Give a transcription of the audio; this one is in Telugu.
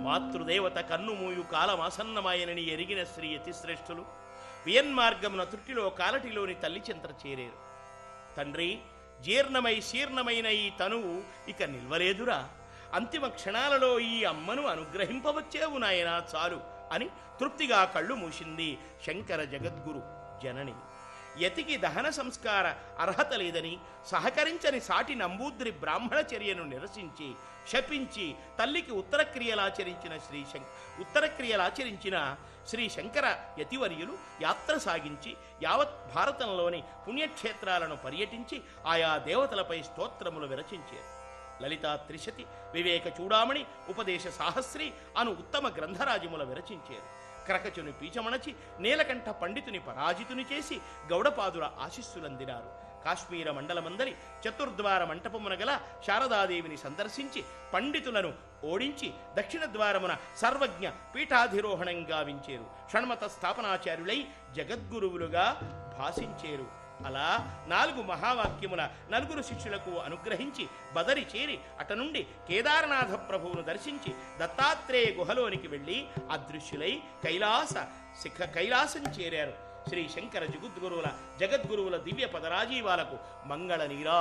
మాతృదేవత కన్నుమూయు కాలమాసన్నమాయనని ఎరిగిన శ్రీ యతిశ్రేష్ఠులు వియన్మార్గమున త్రుటిలో కాలటిలోని తల్లి చెంత చేరేరు తండ్రి జీర్ణమై శీర్ణమైన ఈ తనువు ఇక నిల్వలేదురా అంతిమ క్షణాలలో ఈ అమ్మను అనుగ్రహింపవచ్చేవు నాయనా చాలు అని తృప్తిగా కళ్ళు మూసింది శంకర జగద్గురు జనని యతికి దహన సంస్కార అర్హత లేదని సహకరించని సాటి నంబూద్రి బ్రాహ్మణ చర్యను నిరసించి శపించి తల్లికి ఉత్తరక్రియలాచరించిన శ్రీ శం ఉత్తరక్రియలాచరించిన శ్రీ శంకర యతివర్యులు యాత్ర సాగించి యావత్ భారతంలోని పుణ్యక్షేత్రాలను పర్యటించి ఆయా దేవతలపై స్తోత్రములు విరచించారు లలితా త్రిశతి వివేక చూడామణి ఉపదేశ సాహస్రి అను ఉత్తమ గ్రంథరాజముల విరచించారు క్రకచుని పీచమణచి నీలకంఠ పండితుని పరాజితుని చేసి గౌడపాదుల ఆశీస్సులందినారు కాశ్మీర మండలమందరి చతుర్ద్వార మంటపమున గల శారదాదేవిని సందర్శించి పండితులను ఓడించి దక్షిణ ద్వారమున సర్వజ్ఞ పీఠాధిరోహణం గావించేరు షణ్మత స్థాపనాచార్యులై జగద్గురువులుగా భాషించేరు అలా నాలుగు మహావాక్యముల నలుగురు శిష్యులకు అనుగ్రహించి బదరి చేరి అట నుండి కేదారనాథ ప్రభువును దర్శించి దత్తాత్రేయ గుహలోనికి వెళ్ళి అదృశ్యులై కైలాస శిఖ కైలాసం చేరారు శ్రీ శంకర జగద్గురువుల జగద్గురువుల దివ్య పదరాజీవాలకు మంగళ నీరా